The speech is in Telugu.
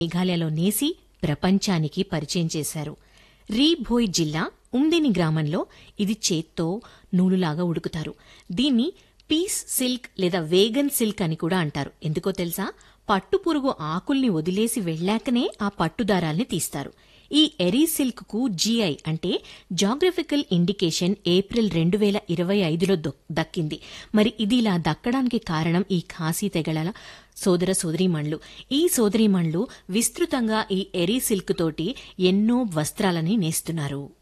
మేఘాలయలో నేసి ప్రపంచానికి పరిచయం చేశారు రీభోయ్ జిల్లా ఉందిని గ్రామంలో ఇది చేత్తో నూలులాగా ఉడుకుతారు దీన్ని పీస్ సిల్క్ లేదా వేగన్ సిల్క్ అని కూడా అంటారు ఎందుకో తెలుసా పట్టుపురుగు ఆకుల్ని వదిలేసి వెళ్ళాకనే ఆ పట్టుదారాల్ని తీస్తారు ఈ ఎరీ సిల్క్ కు జీఐ అంటే జాగ్రఫికల్ ఇండికేషన్ ఏప్రిల్ రెండు వేల ఇరవై ఐదులో దక్కింది మరి ఇది ఇలా దక్కడానికి కారణం ఈ ఖాసీ తెగల సోదర సోదరీమణులు ఈ సోదరీమణులు విస్తృతంగా ఈ ఎరీ సిల్క్ తోటి ఎన్నో వస్త్రాలని నేస్తున్నారు